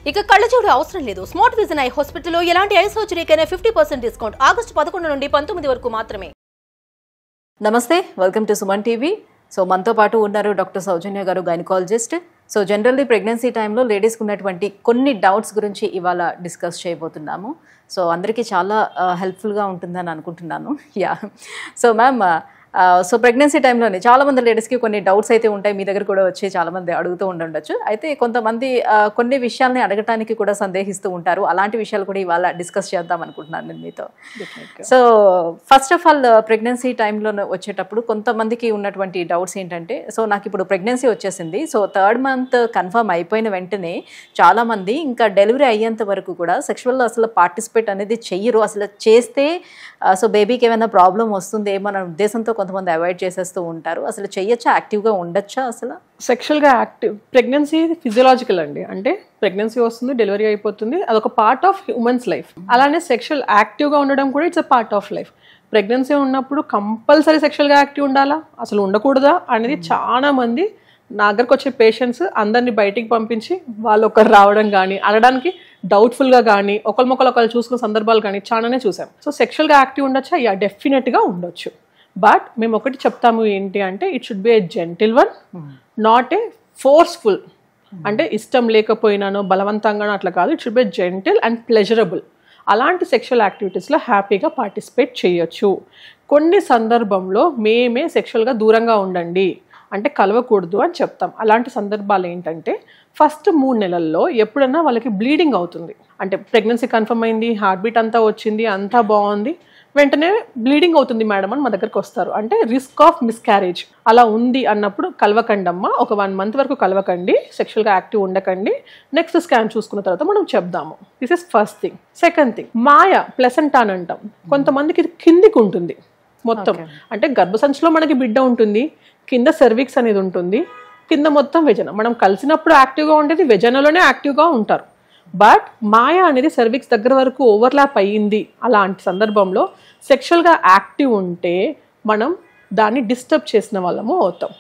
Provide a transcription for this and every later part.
ఇక కళ్ళజోడు అవసరం లేదు స్మార్ట్ విజన్ ఐ హాస్పిటల్లో ఎలాంటి ఐ సర్జరీకైనా ఫిఫ్టీ పర్సెంట్ డిస్కౌంట్ ఆగస్టు పదకొండు నుండి పంతొమ్మిది వరకు మాత్రమే నమస్తే welcome to Suman TV so మనతో పాటు ఉన్నారు డాక్టర్ సౌజన్య గారు గైనకాలజిస్ట్ సో జనరల్లీ ప్రెగ్నెన్సీ టైంలో లేడీస్కి ఉన్నటువంటి కొన్ని డౌట్స్ గురించి ఇవాళ డిస్కస్ చేయబోతున్నాము సో అందరికీ చాలా హెల్ప్ఫుల్గా ఉంటుందని అనుకుంటున్నాను yeah so ma'am so pregnancy టైంలోనే చాలా మంది లేడీస్కి కొన్ని డౌట్స్ అయితే ఉంటాయి మీ దగ్గర కూడా వచ్చి చాలా మంది అడుగుతూ ఉండొచ్చు అయితే కొంతమంది ఆ, కొన్ని విషయాల్ని అడగటానికి కూడా సందేహిస్తూ ఉంటారు అలాంటి విషయాలు కూడా ఇవాళ డిస్కస్ చేద్దాం అనుకుంటున్నాను నేను మీతో so first of all pregnancy టైంలో వచ్చేటప్పుడు కొంతమందికి ఉన్నటువంటి డౌట్స్ ఏంటంటే సో నాకు ఇప్పుడు ప్రెగ్నెన్సీ వచ్చేసింది సో థర్డ్ మంత్ కన్ఫర్మ్ అయిపోయిన వెంటనే చాలామంది ఇంకా డెలివరీ అయ్యేంత వరకు కూడా సెక్షువల్ అసలు పార్టిసిపేట్ అనేది చెయ్యరు అసలు చేస్తే సో బేబీకి ఏమైనా ప్రాబ్లం వస్తుంది ఏమో అనే ఉద్దేశంతో కొంతమంది అవాయిడ్ చేసేస్తూ ఉంటారు అసలు చెయ్యొచ్చా యాక్టివ్గా ఉండొచ్చా అసలు సెక్షువల్గా యాక్టివ్ ప్రెగ్నెన్సీ ఫిజియలాజికల్ అండి అంటే ప్రెగ్నెన్సీ వస్తుంది డెలివరీ అయిపోతుంది అదొక పార్ట్ ఆఫ్ హ్యూమన్స్ లైఫ్ అలానే సెక్షువల్ యాక్టివ్గా ఉండడం కూడా it's a part of life pregnancy ఉన్నప్పుడు కంపల్సరీ సెక్షువల్గా యాక్టివ్ ఉండాలా అసలు ఉండకూడదా అనేది చాలా మంది నా దగ్గరకు వచ్చే పేషెంట్స్ అందరినీ బయటికి పంపించి వాళ్ళు ఒకరు రావడం కానీ అనడానికి డౌట్ఫుల్గా కానీ ఒకరిమొకరు ఒకరు చూసుకున్న సందర్భాలు కానీ చాలానే చూసాం సో సెక్షువల్గా యాక్టివ్ ఉండొచ్చా యా డెఫినెట్గా ఉండొచ్చు బట్ మేము ఒకటి చెప్తాము ఏంటి అంటే it should be a gentle one not a forceful అంటే ఇష్టం లేకపోయినానో బలవంతంగానో అట్లా కాదు it should be gentle and pleasurable అలాంటి సెక్షువల్ యాక్టివిటీస్లో హ్యాపీగా పార్టిసిపేట్ చేయొచ్చు కొన్ని సందర్భంలో మేమే సెక్షువల్గా దూరంగా ఉండండి అంటే కలవకూడదు అని చెప్తాం అలాంటి సందర్భాలు ఏంటంటే ఫస్ట్ మూడు నెలల్లో ఎప్పుడన్నా వాళ్ళకి బ్లీడింగ్ అవుతుంది అంటే ప్రెగ్నెన్సీ కన్ఫర్మ్ అయింది హార్ట్ బీట్ అంతా వచ్చింది అంతా బాగుంది వెంటనే బ్లీడింగ్ అవుతుంది మేడం అని మా దగ్గరకు వస్తారు అంటే రిస్క్ ఆఫ్ మిస్క్యారేజ్ అలా ఉంది అన్నప్పుడు కలవకండమ్మ ఒక వన్ మంత్ వరకు కలవకండి సెక్షువల్గా యాక్టివ్ ఉండకండి నెక్స్ట్ స్కాన్ చూసుకున్న తర్వాత మనం చెప్దాము this is first thing second thing మాయ ప్లెసెంట్ అని అంటాం కొంతమందికి ఇది కిందికి ఉంటుంది మొత్తం అంటే గర్భసంచిలో మనకి బిడ్డ ఉంటుంది కింద సెర్విక్స్ అనేది ఉంటుంది కింద మొత్తం వెజన మనం కలిసినప్పుడు యాక్టివ్గా ఉండేది వెజనలోనే యాక్టివ్గా ఉంటారు బట్ మాయ అనేది సర్విక్స్ దగ్గర వరకు ఓవర్లాప్ అయ్యింది అలాంటి సందర్భంలో సెక్షువల్గా యాక్టివ్ ఉంటే మనం దాన్ని డిస్టర్బ్ చేసిన వాళ్ళము అవుతాం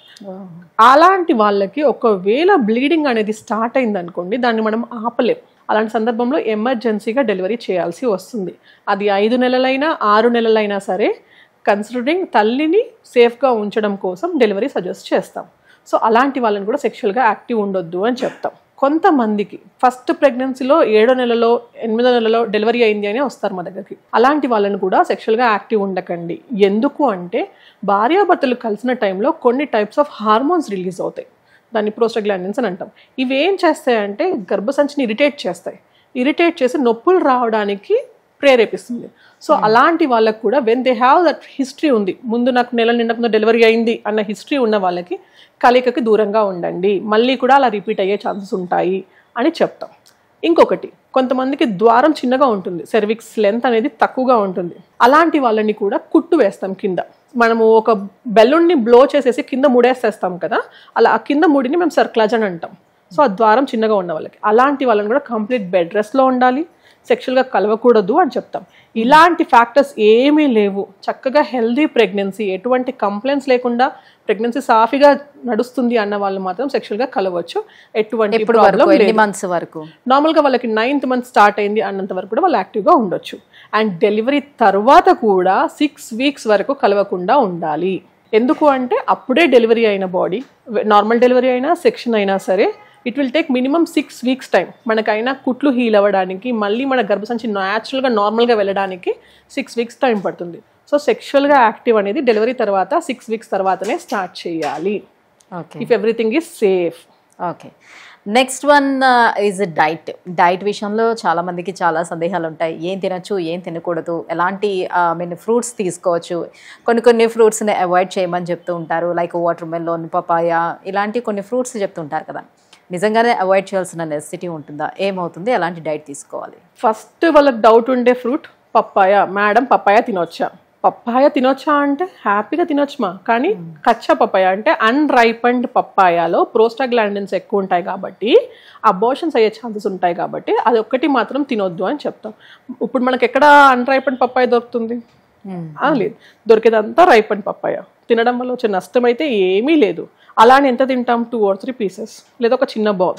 అలాంటి వాళ్ళకి ఒకవేళ బ్లీడింగ్ అనేది స్టార్ట్ అయింది అనుకోండి దాన్ని మనం ఆపలేం అలాంటి సందర్భంలో ఎమర్జెన్సీగా డెలివరీ చేయాల్సి వస్తుంది అది ఐదు నెలలైనా ఆరు నెలలైనా సరే కన్సిడరింగ్ తల్లిని సేఫ్గా ఉంచడం కోసం డెలివరీ సజెస్ట్ చేస్తాం సో అలాంటి వాళ్ళని కూడా సెక్షువల్గా యాక్టివ్ ఉండొద్దు అని చెప్తాం కొంతమందికి ఫస్ట్ ప్రెగ్నెన్సీలో ఏడో నెలలో ఎనిమిదో నెలలో డెలివరీ అయింది అని వస్తారు మా దగ్గరికి అలాంటి వాళ్ళని కూడా సెక్షువల్గా యాక్టివ్ ఉండకండి ఎందుకు అంటే భార్యాభర్తలు కలిసిన టైంలో కొన్ని టైప్స్ ఆఫ్ హార్మోన్స్ రిలీజ్ అవుతాయి దాన్ని ప్రోస్టగ్లాండిన్స్ అని అంటాం ఇవి ఏం చేస్తాయంటే గర్భసంచిని ఇరిటేట్ చేస్తాయి ఇరిటేట్ చేసి నొప్పులు రావడానికి ప్రేరేపిస్తుంది సో అలాంటి వాళ్ళకు కూడా when they have that history ఉంది ముందు నాకు నెల నిండకుండా డెలివరీ అయింది అన్న హిస్టరీ ఉన్న వాళ్ళకి కలయికకి దూరంగా ఉండండి మళ్ళీ కూడా అలా రిపీట్ అయ్యే ఛాన్సెస్ ఉంటాయి అని చెప్తాం ఇంకొకటి కొంతమందికి ద్వారం చిన్నగా ఉంటుంది సెర్విక్స్ లెంత్ అనేది తక్కువగా ఉంటుంది అలాంటి వాళ్ళని కూడా కుట్టు వేస్తాం కింద మనము ఒక బెలూన్ని బ్లో చేసేసి కింద ముడేసేస్తాం కదా అలా ఆ కింద ముడిని మేము సర్క్లాజ్ అని అంటాం సో ఆ ద్వారం చిన్నగా ఉన్న వాళ్ళకి అలాంటి వాళ్ళని కూడా కంప్లీట్ బెడ్ రెస్ట్లో ఉండాలి సెక్షువల్గా కలవకూడదు అని చెప్తాం ఇలాంటి ఫ్యాక్టర్స్ ఏమీ లేవు చక్కగా హెల్దీ ప్రెగ్నెన్సీ ఎటువంటి కంప్లైంట్స్ లేకుండా ప్రెగ్నెన్సీ సాఫీగా నడుస్తుంది అన్న వాళ్ళు మాత్రం సెక్షువల్గా కలవచ్చు ఎటువంటి ఇప్పుడు ప్రాబ్లం వరకు ఎన్ని లేదు మంత్స్ వరకు నార్మల్గా వాళ్ళకి నైన్త్ మంత్ స్టార్ట్ అయింది అన్నంత వరకు కూడా వాళ్ళు యాక్టివ్గా ఉండొచ్చు అండ్ డెలివరీ తర్వాత కూడా సిక్స్ వీక్స్ వరకు కలవకుండా ఉండాలి ఎందుకు అంటే అప్పుడే డెలివరీ అయిన బాడీ నార్మల్ డెలివరీ అయినా సెక్షన్ అయినా సరే it will take minimum six weeks time మనకైనా కుట్లు హీల్ అవ్వడానికి మళ్ళీ మన గర్భసంచి న్యాచురల్గా నార్మల్గా వెళ్ళడానికి సిక్స్ వీక్స్ టైం పడుతుంది సో సెక్షువల్గా యాక్టివ్ అనేది డెలివరీ తర్వాత సిక్స్ వీక్స్ తర్వాతనే స్టార్ట్ చేయాలి okay if everything is safe okay next one is diet diet విషయంలో చాలా మందికి చాలా సందేహాలు ఉంటాయి ఏం తినచ్చు ఏం తినకూడదు ఎలాంటి ఐ మీన్ ఫ్రూట్స్ తీసుకోవచ్చు కొన్ని కొన్ని ఫ్రూట్స్ని అవాయిడ్ చేయమని చెప్తూ ఉంటారు లైక్ వాటర్ మెలోన్ పపాయ ఇలాంటి కొన్ని ఫ్రూట్స్ చెప్తుంటారు కదా నిజంగానే అవాయిడ్ చేయాల్సిన నెసిటీ ఉంటుందా ఏమవుతుంది ఎలాంటి డైట్ తీసుకోవాలి ఫస్ట్ వాళ్ళకి డౌట్ ఉండే ఫ్రూట్ పప్పాయ మేడం పప్పాయ తినొచ్చా పప్పాయ తినొచ్చా అంటే హ్యాపీగా తినొచ్చుమా కానీ కచ్చా పప్పాయ అంటే అన్రైపండ్ పప్పాయలో ప్రోస్టాగ్లాండిన్స్ ఎక్కువ ఉంటాయి కాబట్టి అబోషన్స్ అయ్యే ఛాన్సెస్ ఉంటాయి కాబట్టి అది ఒక్కటి మాత్రం తినొద్దు అని చెప్తాం ఇప్పుడు మనకి ఎక్కడ అన్రైపండ్ పప్పాయ దొరుకుతుంది ఆ, లేదు దొరికేదంతా రైపండ్ పప్పాయ తినడం వల్ల వచ్చే నష్టం అయితే ఏమీ లేదు అలానే ఎంత తింటాం టూ ఆర్ త్రీ పీసెస్ లేదా ఒక చిన్న బౌల్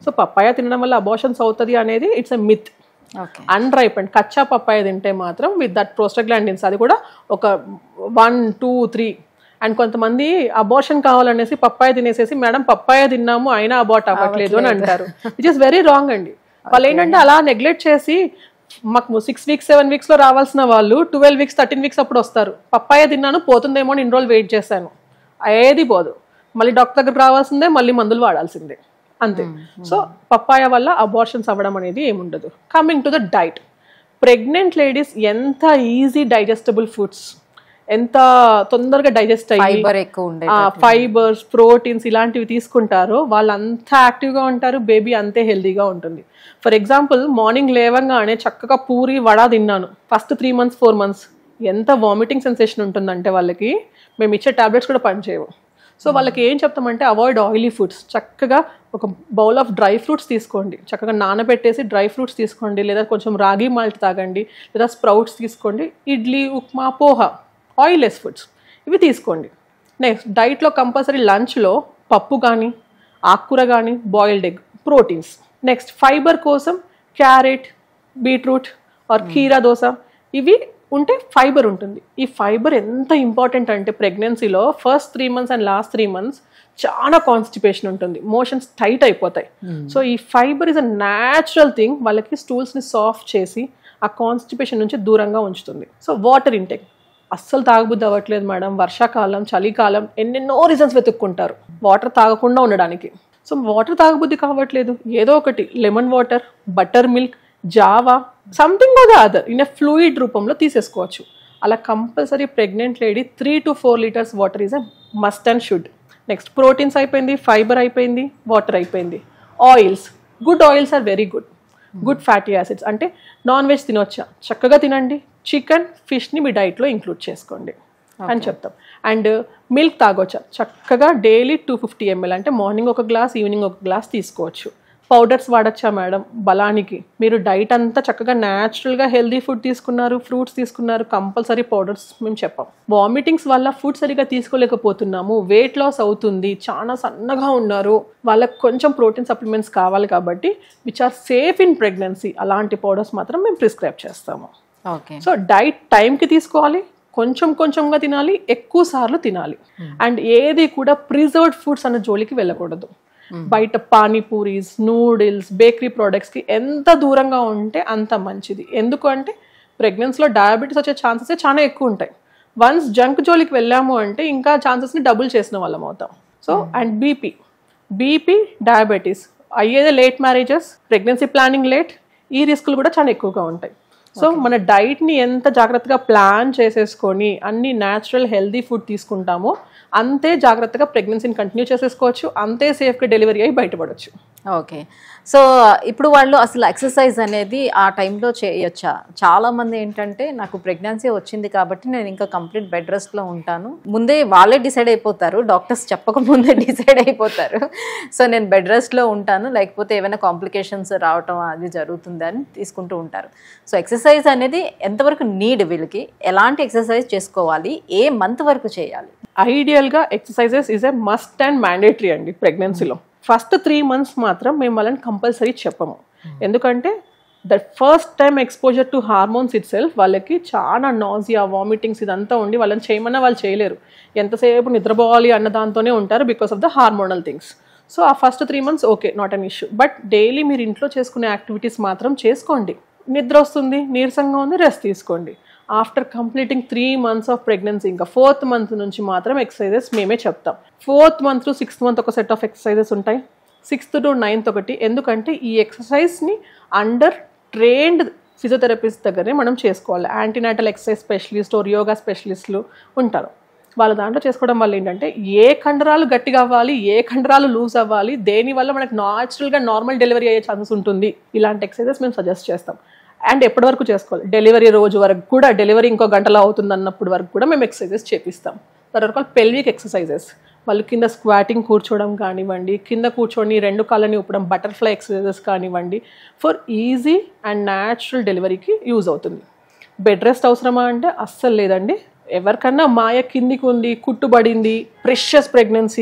సో పప్పాయ తినడం వల్ల అబోషన్స్ అవుతుంది అనేది it's a myth okay unripened కచ్చా పప్పాయ తింటే మాత్రం విత్ దట్ ప్రోస్టగ్లాండిన్స్ అది కూడా ఒక వన్ టూ త్రీ అండ్ కొంతమంది అబోర్షన్ కావాలనేసి పప్పాయ తినేసేసి మేడం పప్పాయ తిన్నాము అయినా అబార్ట్ అవ్వట్లేదు అని అంటారు ఇట్ ఈస్ వెరీ రాంగ్ అండి వాళ్ళు ఏంటంటే అలా నెగ్లెక్ట్ చేసి మాకు సిక్స్ వీక్స్ సెవెన్ వీక్స్ లో రావాల్సిన వాళ్ళు ట్వెల్వ్ వీక్స్ థర్టీన్ వీక్స్ అప్పుడు వస్తారు పప్పాయ తిన్నాను పోతుందేమో అని ఇన్ని రోజులు వెయిట్ చేశాను ఏది పోదు మళ్ళీ డాక్టర్ దగ్గరకు రావాల్సిందే మళ్ళీ మందులు వాడాల్సిందే అంతే సో పప్పాయ వల్ల అబార్షన్స్ అవ్వడం అనేది ఏముండదు coming to the diet pregnant ladies ఎంత ఈజీ డైజెస్టబుల్ ఫుడ్స్ ఎంత తొందరగా డైజెస్ట్ అయ్యి ఫైబర్ ఎక్కువ ఉండే ఫైబర్స్ ప్రోటీన్స్ ఇలాంటివి తీసుకుంటారో వాళ్ళు అంత యాక్టివ్గా ఉంటారు బేబీ అంతే హెల్దీగా ఉంటుంది ఫర్ ఎగ్జాంపుల్ మార్నింగ్ లేవంగానే చక్కగా పూరి వడ తిన్నాను first three months four months ఎంత వామిటింగ్ సెన్సేషన్ ఉంటుందంటే వాళ్ళకి మేము ఇచ్చే టాబ్లెట్స్ కూడా పనిచేయవు సో వాళ్ళకి ఏం చెప్తామంటే అవాయిడ్ ఆయిలీ ఫుడ్స్ చక్కగా ఒక బౌల్ ఆఫ్ డ్రై ఫ్రూట్స్ తీసుకోండి చక్కగా నానబెట్టేసి డ్రై ఫ్రూట్స్ తీసుకోండి లేదా కొంచెం రాగి మాల్ట్ తాగండి లేదా స్ప్రౌట్స్ తీసుకోండి ఇడ్లీ ఉప్మా పోహ ఆయిల్లెస్ ఫుడ్స్ ఇవి తీసుకోండి నెక్స్ట్ డైట్లో కంపల్సరీ లంచ్లో పప్పు కానీ ఆకుకూర కానీ boiled egg proteins next fibre కోసం క్యారెట్ బీట్రూట్ ఆర్ కీరా దోశ ఇవి ఉంటే ఫైబర్ ఉంటుంది ఈ ఫైబర్ ఎంత ఇంపార్టెంట్ అంటే ప్రెగ్నెన్సీలో first three months and last three months చాలా కాన్స్టిపేషన్ ఉంటుంది మోషన్స్ టైట్ అయిపోతాయి సో ఈ fibre is a natural thing వాళ్ళకి స్టూల్స్ని సాఫ్ట్ చేసి ఆ కాన్స్టిపేషన్ నుంచి దూరంగా ఉంచుతుంది సో వాటర్ ఇంటేక్ అస్సలు తాగబుద్ధి అవ్వట్లేదు మేడం వర్షాకాలం చలికాలం ఎన్నెన్నో రీజన్స్ వెతుక్కుంటారు వాటర్ తాగకుండా ఉండడానికి సో వాటర్ తాగబుద్ధి కావట్లేదు ఏదో ఒకటి లెమన్ వాటర్ బటర్ మిల్క్ జావా something or the other in a fluid రూపంలో తీసేసుకోవచ్చు అలా compulsory pregnant lady three to four litres water is a must and should next proteins అయిపోయింది ఫైబర్ అయిపోయింది వాటర్ అయిపోయింది oils good oils are very good good fatty acids అంటే non veg తినొచ్చా చక్కగా తినండి చికెన్ ఫిష్ని మీ డైట్లో ఇంక్లూడ్ చేసుకోండి అని చెప్తాం అండ్ మిల్క్ తాగొచ్చా చక్కగా డైలీ టూ ఫిఫ్టీ ఎంఎల్ అంటే మార్నింగ్ ఒక గ్లాస్ ఈవినింగ్ ఒక గ్లాస్ తీసుకోవచ్చు పౌడర్స్ వాడచ్చా మేడం బలానికి మీరు డైట్ అంతా చక్కగా న్యాచురల్గా హెల్దీ ఫుడ్ తీసుకున్నారు ఫ్రూట్స్ తీసుకున్నారు కంపల్సరీ పౌడర్స్ మేము చెప్పాం వామిటింగ్స్ వల్ల ఫుడ్ సరిగా తీసుకోలేకపోతున్నాము వెయిట్ లాస్ అవుతుంది చాలా సన్నగా ఉన్నారు వాళ్ళకి కొంచెం ప్రోటీన్ సప్లిమెంట్స్ కావాలి కాబట్టి which are safe in pregnancy అలాంటి పౌడర్స్ మాత్రం మేము ప్రిస్క్రైబ్ చేస్తాము ఓకే సో డైట్ టైంకి తీసుకోవాలి కొంచెం కొంచెంగా తినాలి ఎక్కువ సార్లు తినాలి అండ్ ఏది కూడా ప్రిజర్వ్డ్ ఫుడ్స్ అన్న జోలికి వెళ్ళకూడదు బయట పానీపూరీస్ నూడిల్స్ బేకరీ ప్రోడక్ట్స్కి ఎంత దూరంగా ఉంటే అంత మంచిది ఎందుకు అంటే ప్రెగ్నెన్సీలో డయాబెటీస్ వచ్చే ఛాన్సెస్ చాలా ఎక్కువ ఉంటాయి వన్స్ జంక్ జోలికి వెళ్ళాము అంటే ఇంకా ఛాన్సెస్ని డబుల్ చేసిన వాళ్ళం అవుతాం so and BP BP diabetes అయ్యేదే late marriages pregnancy planning late ఈ రిస్కులు కూడా చాలా ఎక్కువగా ఉంటాయి సో మన డైట్ని ఎంత జాగ్రత్తగా ప్లాన్ చేసేసుకొని అన్ని న్యాచురల్ హెల్దీ ఫుడ్ తీసుకుంటామో అంతే జాగ్రత్తగా ప్రెగ్నెన్సీని కంటిన్యూ చేసేసుకోవచ్చు అంతే సేఫ్గా డెలివరీ అయ్యి బయటపడవచ్చు ఓకే సో ఇప్పుడు వాళ్ళు అసలు ఎక్సర్సైజ్ అనేది ఆ టైంలో చేయొచ్చా చాలా మంది ఏంటంటే నాకు ప్రెగ్నెన్సీ వచ్చింది కాబట్టి నేను ఇంకా కంప్లీట్ బెడ్ రెస్ట్లో ఉంటాను ముందే వాళ్ళే డిసైడ్ అయిపోతారు డాక్టర్స్ చెప్పకముందే డిసైడ్ అయిపోతారు సో నేను బెడ్ రెస్ట్లో ఉంటాను లేకపోతే ఏమైనా కాంప్లికేషన్స్ రావటం అది జరుగుతుంది అని తీసుకుంటూ ఉంటారు సో ఎక్సర్సైజ్ అనేది ఎంతవరకు నీడ్ వీళ్ళకి ఎలాంటి ఎక్సర్సైజ్ చేసుకోవాలి ఏ మంత్ వరకు చేయాలి ఐడియల్గా exercises is a must and mandatory అండి ప్రెగ్నెన్సీలో ఫస్ట్ త్రీ మంత్స్ మాత్రం మేము వాళ్ళని కంపల్సరీ చెప్పము ఎందుకంటే the first time exposure to hormones itself వాళ్ళకి చాలా నాజియా వామిటింగ్స్ ఇదంతా ఉండి వాళ్ళని చేయమన్నా వాళ్ళు చేయలేరు ఎంతసేపు నిద్రపోవాలి అన్న దాంతోనే ఉంటారు because of the hormonal things so ఆ first three months okay not an issue but daily మీరు ఇంట్లో చేసుకునే యాక్టివిటీస్ మాత్రం చేసుకోండి నిద్ర వస్తుంది నీరసంగా ఉంది రెస్ట్ తీసుకోండి after completing three months of pregnancy ఇంకా ఫోర్త్ మంత్ నుంచి మాత్రం ఎక్సర్సైజెస్ మేమే చెప్తాం fourth month to sixth month ఒక సెట్ ఆఫ్ ఎక్సర్సైజెస్ ఉంటాయి సిక్స్త్ టు నైన్త్ ఒకటి ఎందుకంటే ఈ ఎక్సర్సైజ్ని అండర్ ట్రైన్డ్ ఫిజియోథెరపిస్ట్ దగ్గరే మనం చేసుకోవాలి antenatal exercise specialist or yoga స్పెషలిస్టులు ఉంటారు వాళ్ళ దాంట్లో చేసుకోవడం వల్ల ఏంటంటే ఏ కండరాలు గట్టిగా అవ్వాలి ఏ కండరాలు లూజ్ అవ్వాలి దేని వల్ల మనకు న్యాచురల్గా నార్మల్ డెలివరీ అయ్యే ఛాన్సెస్ ఉంటుంది ఇలాంటి ఎక్సర్సైజెస్ మేము సజెస్ట్ చేస్తాం అండ్ ఎప్పటి వరకు చేసుకోవాలి డెలివరీ రోజు వరకు కూడా డెలివరీ ఇంకో గంటలో అవుతుంది అన్నప్పుడు వరకు కూడా మేము ఎక్సర్సైజెస్ చేపిస్తాం తర్వాత పెల్విక్ ఎక్సర్సైజెస్ వాళ్ళు కింద స్క్వాటింగ్ కూర్చోవడం కానివ్వండి కింద కూర్చొని రెండు కాళ్ళని ఊపడం బటర్ఫ్లై ఎక్సర్సైజెస్ కానివ్వండి ఫర్ ఈజీ అండ్ న్యాచురల్ డెలివరీకి యూజ్ అవుతుంది బెడ్ రెస్ట్ అవసరమా అంటే అస్సలు లేదండి ఎవరికన్నా మాయ కిందికి ఉంది కుట్టుబడింది ప్రెషస్ ప్రెగ్నెన్సీ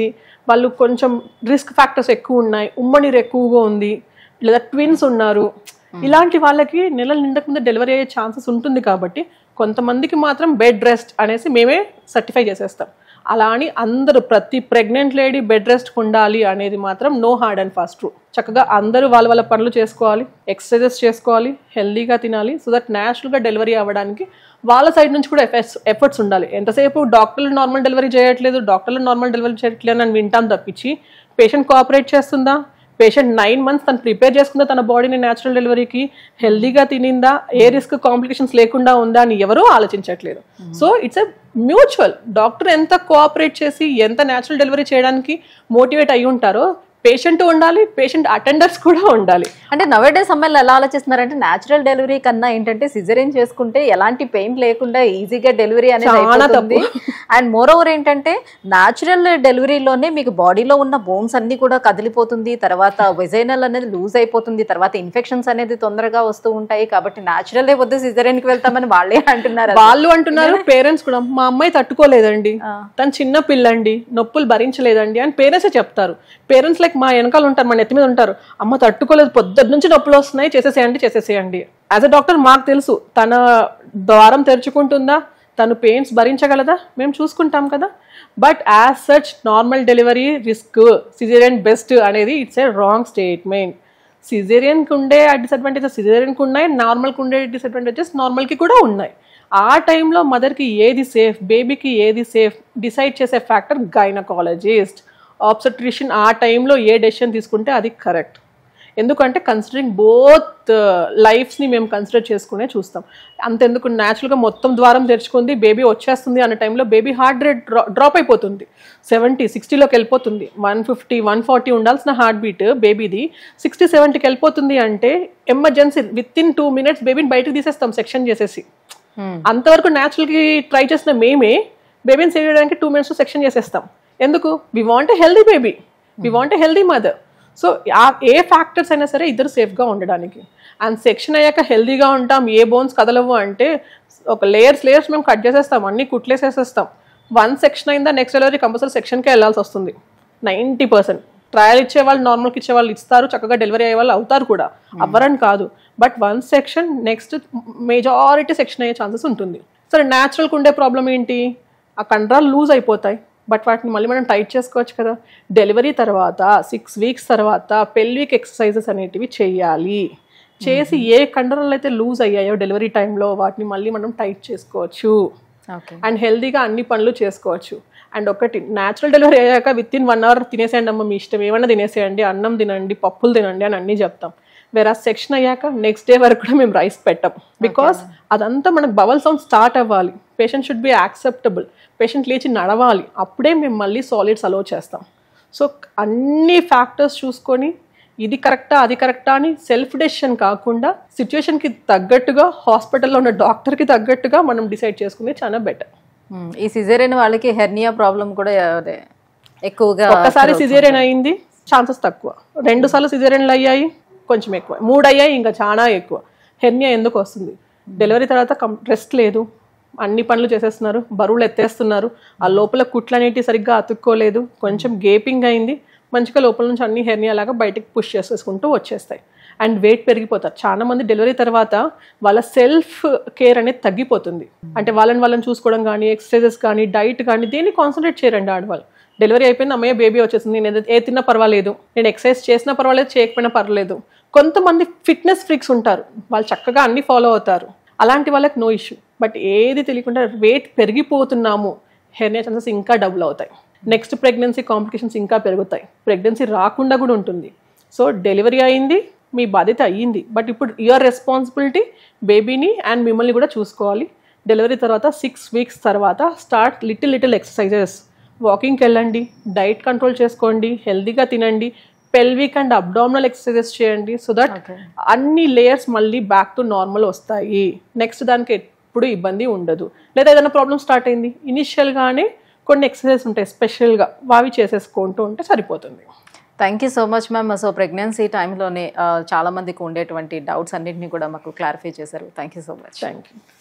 వాళ్ళు కొంచెం రిస్క్ ఫ్యాక్టర్స్ ఎక్కువ ఉన్నాయి ఉమ్మనీరు ఎక్కువగా ఉంది లేదా ట్విన్స్ ఉన్నారు ఇలాంటి వాళ్ళకి నెలల నిండక ముందు డెలివరీ అయ్యే ఛాన్సెస్ ఉంటుంది కాబట్టి కొంతమందికి మాత్రం బెడ్ రెస్ట్ అనేసి మేమే సర్టిఫై చేసేస్తాం అలా అని అందరూ ప్రతి ప్రెగ్నెంట్ లేడీ బెడ్ రెస్ట్ ఉండాలి అనేది మాత్రం no hard and fast rule చక్కగా అందరూ వాళ్ళ వాళ్ళ పనులు చేసుకోవాలి ఎక్సర్సైజెస్ చేసుకోవాలి హెల్దీగా తినాలి సో దట్ న్యాచురల్గా డెలివరీ అవ్వడానికి వాళ్ళ సైడ్ నుంచి కూడా ఎఫర్ట్స్ ఎఫర్ట్స్ ఉండాలి ఎంతసేపు డాక్టర్లు నార్మల్ డెలివరీ చేయట్లేదు డాక్టర్లు నార్మల్ డెలివరీ చేయట్లేదు అని వింటాం తప్పించి పేషెంట్ కోఆపరేట్ చేస్తుందా పేషెంట్ నైన్ మంత్స్ తను ప్రిపేర్ చేసుకుందా తన బాడీని న్యాచురల్ డెలివరీకి హెల్దీగా తినిందా ఏ రిస్క్ కాంప్లికేషన్స్ లేకుండా ఉందా అని ఎవరూ ఆలోచించట్లేదు so it's a mutual doctor ఎంత కోఆపరేట్ చేసి ఎంత న్యాచురల్ డెలివరీ చేయడానికి మోటివేట్ అయి ఉంటారో పేషెంట్ ఉండాలి పేషెంట్ అటెండర్స్ కూడా ఉండాలి అంటే నవేడేస్ అమ్మాయిలు ఎలా ఆలోచిస్తున్నారంటే న్యాచురల్ డెలివరీ కన్నా ఏంటంటే సిజరీన్ చేసుకుంటే ఎలాంటి పెయిన్ లేకుండా ఈజీగా డెలివరీ అనేది చాలా అయిపోతుంది అండ్ మోర్ ఓవర్ ఏంటంటే న్యాచురల్ డెలివరీలోనే మీకు బాడీలో ఉన్న బోన్స్ అన్ని కూడా కదిలిపోతుంది తర్వాత వెజైనల్ అనేది లూజ్ అయిపోతుంది తర్వాత ఇన్ఫెక్షన్స్ అనేది తొందరగా వస్తూ ఉంటాయి కాబట్టి న్యాచురల్ వద్దు సిజరీన్ కి వెళ్తామని వాళ్ళే అంటున్నారు అసలు. వాళ్ళు అంటున్నారు పేరెంట్స్ కూడా మా అమ్మాయి తట్టుకోలేదండి తను చిన్న పిల్లండి నొప్పులు భరించలేదండి అని పేరెంట్సే చెప్తారు పేరెంట్స్ లైక్ మా వెనకాల ఉంటారు మా నెత్తి మీద ఉంటారు అమ్మ తట్టుకోలేదు పొద్దున్న నుంచి నొప్పులు వస్తున్నాయి చేసేసేయండి చేసేసేయండి యాజ్ అ డాక్టర్ మాకు తెలుసు తన ద్వారం తెరుచుకుంటుందా తను పెయిన్స్ భరించగలదా మేము చూసుకుంటాం కదా but as such normal delivery risk caesarean best అనేది ఇట్స్ ఏ రాంగ్ స్టేట్మెంట్ సిజేరియన్కి ఉండే డిసడ్వాంటేజెస్ సిజేరియన్కి ఉన్నాయి నార్మల్కి ఉండే డిసడ్వాంటేజెస్ నార్మల్కి కూడా ఉన్నాయి ఆ టైంలో మదర్కి ఏది సేఫ్ బేబీకి ఏది సేఫ్ డిసైడ్ చేసే ఫ్యాక్టర్ గైనకాలజిస్ట్ ఆబ్సట్రిషన్ ఆ టైంలో ఏ డెసిషన్ తీసుకుంటే అది కరెక్ట్ ఎందుకంటే కన్సిడరింగ్ బోత్ లైఫ్స్ని మేము కన్సిడర్ చేసుకునే చూస్తాం అంతెందుకు న్యాచురల్గా మొత్తం ద్వారం తెరుచుకుంది బేబీ వచ్చేస్తుంది అన్న టైంలో బేబీ హార్ట్ రేట్ డ్రాప్ అయిపోతుంది సెవెంటీ సిక్స్టీలోకి వెళ్ళిపోతుంది వన్ ఫిఫ్టీ వన్ ఫార్టీ ఉండాల్సిన హార్ట్ బీట్ బేబీది సిక్స్టీ సెవెంటీకి వెళ్ళిపోతుంది అంటే emergency within two minutes బేబీని బయటకు తీసేస్తాం సెక్షన్ చేసేసి అంతవరకు న్యాచురల్కి ట్రై చేసిన మేమే బేబీని సేవ్ చేయడానికి టూ మినిట్స్ సెక్షన్ చేసేస్తాం ఎందుకు we want a healthy baby we want a healthy mother so ఏ ఫ్యాక్టర్స్ అయినా సరే ఇద్దరు సేఫ్గా ఉండడానికి అండ్ సెక్షన్ అయ్యాక హెల్దీగా ఉంటాం ఏ బోన్స్ కదలవు అంటే ఒక లేయర్స్ లేయర్స్ మేము కట్ చేసేస్తాం అన్ని కుట్లేసేసేస్తాం వన్ సెక్షన్ అయిందా నెక్స్ట్ డెలివరీ కంపల్సరీ సెక్షన్కే వెళ్ళాల్సి వస్తుంది నైంటీ పర్సెంట్ ట్రయల్ ఇచ్చే వాళ్ళు నార్మల్కి ఇచ్చే వాళ్ళు ఇస్తారు చక్కగా డెలివరీ అయ్యే వాళ్ళు అవుతారు కూడా అవ్వరని కాదు but one section next majority section అయ్యే ఛాన్సెస్ ఉంటుంది సరే న్యాచురల్కి ఉండే ప్రాబ్లం ఏంటి ఆ కండరాలు లూజ్ అయిపోతాయి బట్ వాటిని మళ్ళీ మనం టైట్ చేసుకోవచ్చు కదా డెలివరీ తర్వాత సిక్స్ వీక్స్ తర్వాత పెల్విక్ ఎక్సర్సైజెస్ అనేటివి చేయాలి చేసి ఏ కండరాలు అయితే లూజ్ అయ్యాయో డెలివరీ టైంలో వాటిని మళ్ళీ మనం టైట్ చేసుకోవచ్చు ఓకే అండ్ హెల్తీగా అన్ని పనులు చేసుకోవచ్చు అండ్ ఒకటి న్యాచురల్ డెలివరీ అయ్యాక విత్ ఇన్ వన్ అవర్ తినేసేయండి అమ్మ మీ ఇష్టం ఏమైనా తినేసేయండి అన్నం తినండి పప్పులు తినండి అని అన్నీ చెప్తాం వేరే సెక్షన్ అయ్యాక నెక్స్ట్ డే వరకు కూడా మేము రైస్ పెట్టాం బికాస్ అదంతా మనకు బవల్ సౌండ్ స్టార్ట్ అవ్వాలి patient should be acceptable patient లేచి నడవాలి అప్పుడే మేము మళ్ళీ సాలిడ్స్ అలో చేస్తాం సో అన్ని ఫ్యాక్టర్స్ చూసుకొని ఇది కరెక్టా అది కరెక్టా అని సెల్ఫ్ డెసిషన్ కాకుండా సిచ్యువేషన్కి తగ్గట్టుగా హాస్పిటల్లో ఉన్న డాక్టర్కి తగ్గట్టుగా మనం డిసైడ్ చేసుకునే చాలా బెటర్ మ్మ్. ఈ సిజేరియన్ వాళ్ళకి హెర్నియా ప్రాబ్లం కూడా అదే ఎక్కువగా ఒక్కసారి సిజేరియన్ అయింది ఛాన్సెస్ తక్కువ రెండు సార్లు సిజేరియన్లు అయ్యాయి కొంచెం ఎక్కువ మూడు అయ్యాయి ఇంకా చాలా ఎక్కువ హెర్నియా ఎందుకు వస్తుంది డెలివరీ తర్వాత రెస్ట్ లేదు అన్ని పనులు చేసేస్తున్నారు బరువులు ఎత్తేస్తున్నారు ఆ లోపల కుట్లు అనేటివి సరిగ్గా అతుక్కోలేదు కొంచెం గేపింగ్ అయింది మంచిగా లోపల నుంచి అన్ని హెర్నియా లాగా బయటికి పుష్ చేసేసుకుంటూ వచ్చేస్తాయి అండ్ వెయిట్ పెరిగిపోతారు చాలా మంది డెలివరీ తర్వాత వాళ్ళ సెల్ఫ్ కేర్ అనేది తగ్గిపోతుంది అంటే వాళ్ళని వాళ్ళని చూసుకోవడం కానీ ఎక్సర్సైజెస్ కానీ డైట్ కానీ దేన్ని కాన్సన్ట్రేట్ చేయరండి ఆడవాళ్ళు డెలివరీ అయిపోయింది అమ్మయ్య బేబీ వచ్చేసింది నేను ఏది- ఏ తిన్నా పర్వాలేదు నేను ఎక్సర్సైజ్ చేసినా పర్వాలేదు చేయకపోయినా పర్వాలేదు కొంతమంది ఫిట్నెస్ ఫ్రీక్స్ ఉంటారు వాళ్ళు చక్కగా అన్ని ఫాలో అవుతారు అలాంటి వాళ్ళకి నో ఇష్యూ బట్ ఏది తెలియకుండా వెయిట్ పెరిగిపోతున్నాము హెర్నియా ఛాన్సెస్ ఇంకా డబుల్ అవుతాయి నెక్స్ట్ ప్రెగ్నెన్సీ కాంప్లికేషన్స్ ఇంకా పెరుగుతాయి ప్రెగ్నెన్సీ రాకుండా కూడా ఉంటుంది సో డెలివరీ అయింది మీ బాధ్యత అయ్యింది బట్ ఇప్పుడు యువర్ రెస్పాన్సిబిలిటీ బేబీని అండ్ మిమ్మల్ని కూడా చూసుకోవాలి డెలివరీ తర్వాత సిక్స్ వీక్స్ తర్వాత స్టార్ట్ లిటిల్ లిటిల్ ఎక్సర్సైజెస్ వాకింగ్కి వెళ్ళండి డైట్ కంట్రోల్ చేసుకోండి హెల్తీగా తినండి పెల్విక్ అండ్ అబ్డామినల్ ఎక్సర్సైజెస్ చేయండి సో దట్ అన్ని లేయర్స్ మళ్ళీ బ్యాక్ టు నార్మల్ వస్తాయి నెక్స్ట్ దానికి ఎప్పుడు ఇబ్బంది ఉండదు లేదా ఏదైనా ప్రాబ్లం స్టార్ట్ అయింది ఇనిషియల్గానే కొన్ని ఎక్సర్సైజెస్ ఉంటాయి స్పెషల్గా వావి చేసేసుకుంటూ ఉంటే సరిపోతుంది thank you so much ma'am so pregnancy టైంలోనే చాలా మందికి ఉండేటువంటి డౌట్స్ అన్నింటినీ కూడా మాకు క్లారిఫై చేశారు thank you so much thank you